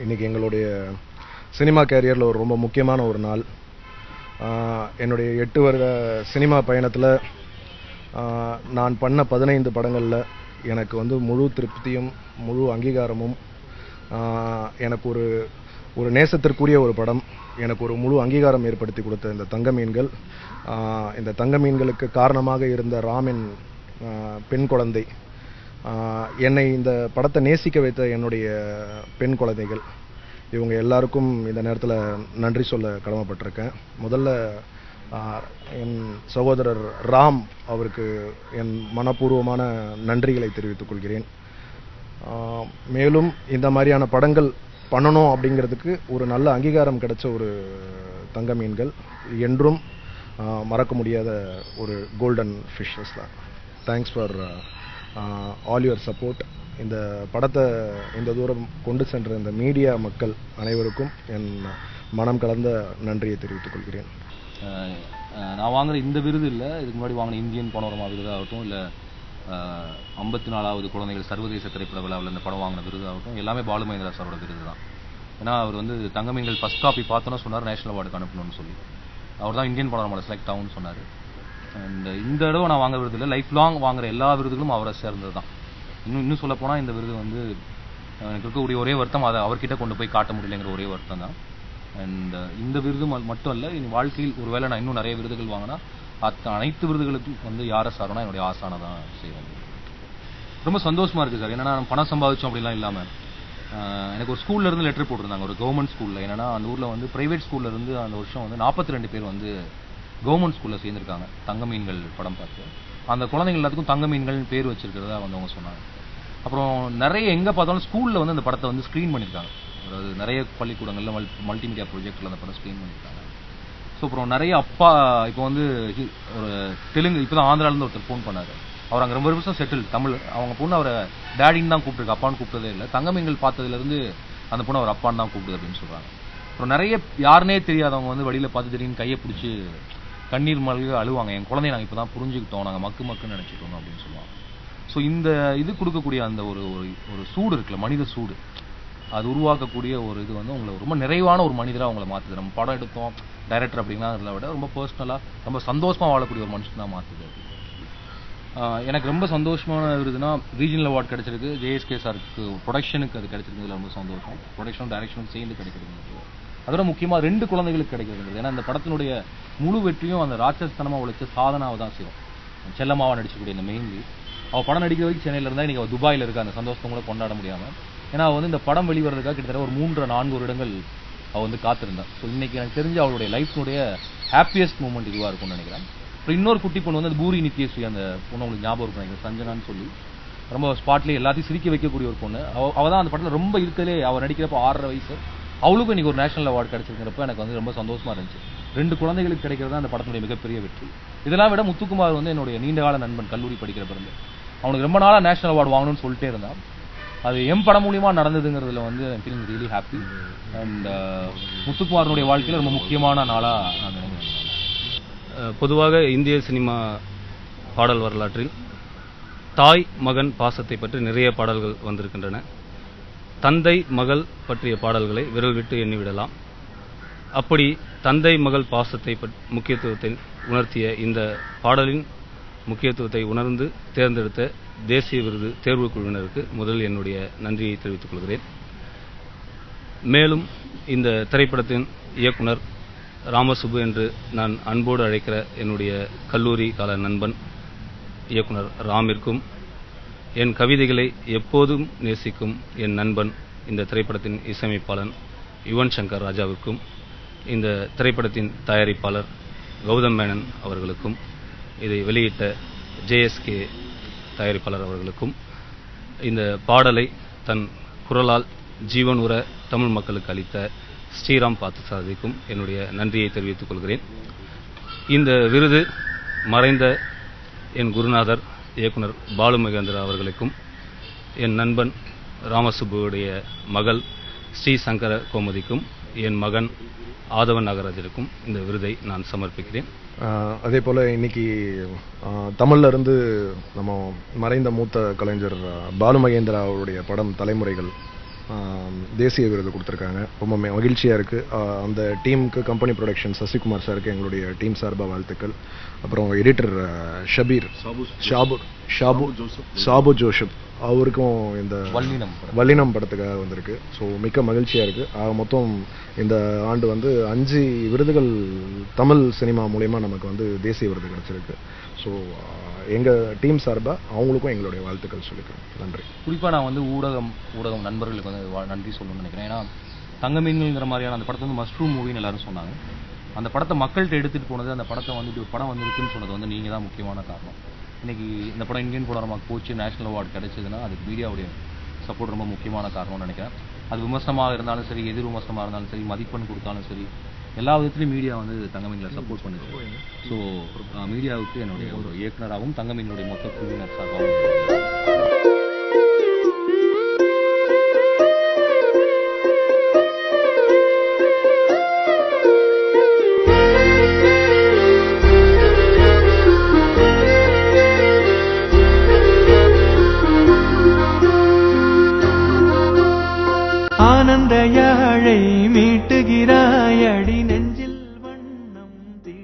இன்னைக்கு எங்களுடைய சினிமா கேரியரில் ஒரு ரொம்ப முக்கியமான ஒரு நாள் ஆஹ் என்னுடைய எட்டு வருட சினிமா பயணத்தில் நான் பண்ண பதினைந்து படங்களில் எனக்கு வந்து முழு திருப்தியும் முழு அங்கீகாரமும் ஆஹ் எனக்கு ஒரு ஒரு நேசத்திற்குரிய ஒரு படம் எனக்கு ஒரு முழு அங்கீகாரம் ஏற்படுத்தி கொடுத்த இந்த தங்க மீன்கள் ஆஹ் இந்த தங்க மீன்களுக்கு காரணமாக இருந்த ராமின் ஆஹ் பெண் குழந்தை ஆஹ் என்னை இந்த படத்தை நேசிக்க வைத்த என்னுடைய பெண் குழந்தைகள் இவங்க எல்லாருக்கும் இந்த நேரத்தில் நன்றி சொல்ல கடமைப்பட்டிருக்கேன் முதல்ல ஆஹ், என் சகோதரர் ராம் அவருக்கு என் மனப்பூர்வமான நன்றிகளை தெரிவித்துக் கொள்கிறேன் ஆஹ், மேலும் இந்த மாதிரியான படங்கள் பண்ணணும் அப்படிங்கிறதுக்கு ஒரு நல்ல அங்கீகாரம் கிடைச்ச ஒரு தங்க மீன்கள் என்றும் ஆஹ், மறக்க முடியாத ஒரு கோல்டன் ஃபிஷஸ் தான் thanks for all your support இந்த படத்தை இந்த தூரம் கொண்டு சென்ற இந்த மீடியா மக்கள் அனைவருக்கும் என் மனம் கலந்த நன்றியை தெரிவித்துக் கொள்கிறேன் அஹ் அஹ் நான் வாங்குற இந்த விருது இல்லை இதுக்கு முன்னாடி வாங்கின இந்தியன் பனோரமா விருதாகட்டும் இல்லை ஐம்பத்தி நாலாவது குழந்தைகள் சர்வதேச திரைப்பட விழாவில் இந்த படம் வாங்கின விருதாகட்டும் எல்லாமே பாலு மகேந்திரா சாரோட விருது தான் ஏன்னா அவர் வந்து தங்கமீன்கள் ஃபர்ஸ்ட் காப்பி பார்த்தோன்னா சொன்னார் நேஷனல் அவார்டுக்கு அனுப்பணும்னு சொல்லி அவர் தான் இந்தியன் பனோரமாவில் செலக்ட் ஆகும்னு சொன்னார் அண்ட் இந்த தடவை நான் வாங்குற விருது இல்லை லைஃப் லாங் வாங்குற எல்லா விருதுகளும் அவரை சேர்ந்தது தான் இன்னும் இன்னும் சொல்ல போனால் இந்த விருது வந்து அஹ் எனக்கு இருக்கக்கூடிய ஒரே வருத்தம் அதை அவர்கிட்ட கொண்டு போய் காட்ட முடியலைங்கிற ஒரே வருத்தம் தான் அண்ட் இந்த விருது ம- மட்டும் இல்லை என் வாழ்க்கையில் ஒருவேளை நான் இன்னும் நிறைய விருதுகள் வாங்கினா அத்த அனைத்து விருதுகளுக்கும் வந்து யாரை சாரனா என்னுடைய ஆசானை தான் செய்வேன் ரொம்ப சந்தோஷமா இருக்கு சார் என்னன்னா நம்ம பணம் சம்பாதிச்சோம் அப்படிலாம் இல்லாம ஆஹ் எனக்கு ஒரு ஸ்கூல்ல இருந்து லெட்டர் போட்டிருந்தாங்க ஒரு கவர்மெண்ட் ஸ்கூல்ல என்னன்னா அந்த ஊர்ல வந்து பிரைவேட் ஸ்கூல்ல இருந்து அந்த வருஷம் வந்து 42 ரெண்டு பேர் வந்து கவர்மெண்ட் ஸ்கூல்ல சேர்ந்திருக்காங்க தங்க மீன்கள் படம் பார்த்து அந்த குழந்தைங்க எல்லாத்துக்கும் தங்க மீன்கள் பேர் வச்சிருக்கிறதா வந்து அவங்க சொன்னாங்க அப்புறம் நிறைய எங்க பார்த்தாலும் ஸ்கூல்ல வந்து அந்த படத்தை வந்து ஸ்கிரீன் பண்ணிருக்காங்க அதாவது நிறைய பள்ளிக்கூடங்கள்ல மல்டிமீடியா ப்ரொஜெக்ட்ல அந்த படம் ஸ்கிரீன் பண்ணிருக்காங்க ஸோ அப்புறம் நிறைய அப்பா இப்போ வந்து ஹி- ஒரு தெலுங்கு இப்போ தான் ஆந்திராலேருந்து ஒருத்தர் ஃபோன் பண்ணாரு அவர் அங்கே ரொம்ப வருஷம் செட்டில் தமிழ் அவங்க பொண்ணு அவரை டேடின்னு தான் கூப்பிட்டுருக்கு அப்பான்னு கூப்பிட்டதே இல்லை தங்கமீன்கள் பார்த்ததுலேருந்து அந்த பொண்ணு அவர் அப்பான்னு தான் கூப்பிடுது அப்படின்னு சொல்றாங்க அப்புறம் நிறைய யாருனே தெரியாதவங்க வந்து வழியில பார்த்து திடீர்னு கையை பிடிச்சி கண்ணீர் மல்க அழுவாங்க என் குழந்தைய நாங்கள் இப்போ தான் புரிஞ்சுக்கிட்டோம் நாங்கள் மக்கு மக்குன்னு நினச்சிட்டோம் அப்படின்னு சொல்லுவாங்க ஸோ இந்த இது கொடுக்கக்கூடிய அந்த ஒரு ஒரு- ஒரு சூடு இருக்குல்ல மனித சூடு அது உருவாக்கக்கூடிய ஒரு இது வந்து உங்களை ரொம்ப நிறைவான ஒரு மனிதராக உங்களை மாத்துது நம்ம படம் எடுத்தோம் டைரக்டர் அப்படிங்கிறத விட ரொம்ப பர்சனலாக ரொம்ப சந்தோஷமா வாழக்கூடிய ஒரு மனுஷன் தான் மாத்துது அது. ஆஹ் எனக்கு ரொம்ப சந்தோஷமான விருதுனா ரீஜனல் அவார்ட் கிடைச்சிருக்கு ஜேஎஸ்கே சாருக்கு ப்ரொடக்ஷனுக்கு அது கிடைச்சிருக்கிறதுல ரொம்ப சந்தோஷம் ப்ரொடக்ஷன் டைரக்ஷனும் சேர்ந்து கிடைக்கிறது அதோட முக்கியமா ரெண்டு குழந்தைகளுக்கு கிடைக்கிறது ஏன்னா இந்த படத்தினுடைய முழு வெற்றியும் அந்த ராட்சஸ்தனமா உழைச்ச சாதனாவை தான் செய்யும் செல்லம்மாவா நடிச்சக்கூடிய இந்த மெயின்லி அவ படம் நடிக்கிற வரைக்கும் சென்னையில இருந்தா இன்னைக்கு அவ துபாயில இருக்க அந்த சந்தோஷத்தை கூட கொண்டாட முடியாம ஏன்னா அவ வந்து இந்த படம் வெளிவரதுக்காக கிட்டத்தட்ட ஒரு மூன்று நான்கு வருடங்கள் அவ வந்து காத்திருந்தா ஸோ இன்னைக்கு எனக்கு தெரிஞ்ச அவளுடைய லைஃப்னுடைய ஹாப்பியஸ்ட் மூமெண்ட் இதுவா இருக்கும்னு நினைக்கிறேன் அப்புறம் இன்னொரு குட்டி பொண்ணு வந்து அந்த பூரி நித்யஸ்ரீ அந்த பொண்ணு உங்களுக்கு ஞாபகம் இருக்கும் நினைக்கிறேன் சஞ்சனான்னு சொல்லி ரொம்ப ஸ்பாட்லேயே எல்லாத்தையும் சிரிக்க வைக்கக்கூடிய ஒரு பொண்ணு அவ அவ தான் அந்த படத்துல ரொம்ப இருக்கலே அவ நடிக்கிறப்ப ஆறரை வயசு அவளுக்கும் இன்னைக்கு ஒரு நேஷனல் அவார்டு கிடைச்சிருக்கிறப்ப எனக்கு வந்து ரொம்ப சந்தோஷமா இருந்துச்சு ரெண்டு குழந்தைகளுக்கு கிடைக்கிறது தான் அந்த படத்தினுடைய மிகப்பெரிய வெற்றி இதெல்லாம் விட முத்துக்குமார் வந்து என்னுடைய நீண்டகால நண்பன் கல்லூரி படிக்கிறப்ப இருந்து அவனுக்கு ரொம்ப நாளா நேஷனல் அவார்டு வாங்கணும்னு சொல்லிட்டே இருந்தான் அது எம் படம் மூலியமா நடந்ததுங்கிறதுல வந்து ஃபீலிங் ரியலி ஹாப்பி அண்ட் முத்துக்குமாரனுடைய வாழ்க்கையில ரொம்ப முக்கியமான நாளா நான் நினைக்கிறேன் அஹ் பொதுவாக இந்திய சினிமா பாடல் வரலாற்றில் தாய் மகன் பாசத்தை பற்றி நிறைய பாடல்கள் வந்திருக்கின்றன தந்தை மகள் பற்றிய பாடல்களை விரல் விட்டு எண்ணிவிடலாம் அப்படி தந்தை மகள் பாசத்தை பற்- முக்கியத்துவத்தை உணர்த்திய இந்த பாடலின் முக்கியத்துவத்தை உணர்ந்து தேர்ந்தெடுத்த தேசிய விருது தேர்வுக் குழுவினருக்கு முதலில் என்னுடைய நன்றியை தெரிவித்துக் கொள்கிறேன் மேலும் இந்த திரைப்படத்தின் இயக்குனர் ராமசுப்பு என்று நான் அன்போடு அழைக்கிற என்னுடைய கல்லூரி கால நண்பன் இயக்குனர் ராமிற்கும் என் கவிதைகளை எப்போதும் நேசிக்கும் என் நண்பன் இந்த திரைப்படத்தின் இசையமைப்பாளன் யுவன் சங்கர் ராஜாவிற்கும் இந்த திரைப்படத்தின் தயாரிப்பாளர் கௌதம் மேனன் அவர்களுக்கும் இதை வெளியிட்ட ஜேஎஸ்கே தயாரிப்பாளர் அவர்களுக்கும் இந்த பாடலை தன் குரலால் ஜீவன் உற தமிழ் மக்களுக்கு அளித்த ஸ்ரீராம் பார்த்தசாரதிக்கும் என்னுடைய நன்றியை தெரிவித்துக் கொள்கிறேன் இந்த விருது மறைந்த என் குருநாதர் இயக்குனர் பாலு மகேந்திரா அவர்களுக்கும் என் நண்பன் ராமசுப்புவுடைய மகள் ஸ்ரீ சங்கர கோமதிக்கும் என் மகன் ஆதவன் நாகராஜருக்கும் இந்த விருதை நான் சமர்ப்பிக்கிறேன் ஆஹ் அதே போல் இன்னைக்கு ஆஹ் தமிழ்ல இருந்து நம்ம மறைந்த மூத்த கலைஞர் ஆஹ் பாலு மகேந்திரா அவருடைய படம் தலைமுறைகள் ஆம், தேசிய விருது கொடுத்துருக்காங்க ரொம்ப ம- மகிழ்ச்சியா இருக்கு ஆ, அந்த டீமுக்கு கம்பெனி ப்ரொடக்ஷன் சசிகுமார் சாருக்கு எங்களுடைய டீம் சார்பாக வாழ்த்துக்கள் அப்புறம் எடிட்டர் ஷபீர் ஷாபு ஷாபு சாபு ஜோஷப் அவருக்கும் இந்த வல்லினம் படம். வல்லினம் படத்துக்காக வந்திருக்கு ஸோ மிக்க மகிழ்ச்சியா இருக்கு ஆக மொத்தம் இந்த ஆண்டு வந்து அஞ்சு விருதுகள் தமிழ் சினிமா மூலயமா நமக்கு வந்து தேசிய விருது கிடைச்சிருக்கு ஸோ எங்க டீம் சார்பா அவங்களுக்கும் எங்களுடைய வாழ்த்துக்கள் சொல்லிக்கிறேன் நன்றி குறிப்பா நான் வந்து ஊடகம் ஊடகம் நண்பர்களுக்கு வந்து வா- நன்றி சொல்லணும்னு நினைக்கிறேன் ஏன்னா தங்க மீன்கள்ங்கிற மாதிரியான அந்த படத்தை வந்து மஷ்ரூம் மூவின்னு எல்லாரும் சொன்னாங்க அந்த படத்தை மக்கள்கிட்ட எடுத்துட்டு போனது அந்த படத்தை வந்து இப்படி ஒரு படம் வந்திருக்குன்னு சொன்னது வந்து நீங்க தான் முக்கியமான காரணம் இன்னைக்கு இந்த படம் இந்தியன் படம் போச்சு நேஷனல் அவார்டு கிடைச்சதுன்னா அதுக்கு மீடியாவுடைய சப்போர்ட் ரொம்ப முக்கியமான காரணம்னு நினைக்கிறேன் அது விமர்சனமாக இருந்தாலும் சரி எதிர் விமர்சனமாக இருந்தாலும் சரி மதிப்பெண் கொடுத்தாலும் சரி எல்லா விதத்துலையும் மீடியா வந்து தங்கமீன்களை சப்போர்ட் பண்ணுச்சு ஸோ மீடியாவுக்கு என்னுடைய ஒரு இயக்குனராகவும் தங்கமீனுடைய மொத்த குழுவினர் சார்பாகவும் ஆனந்த யாழை மீட்டுகிறாய் அடி நெஞ்ச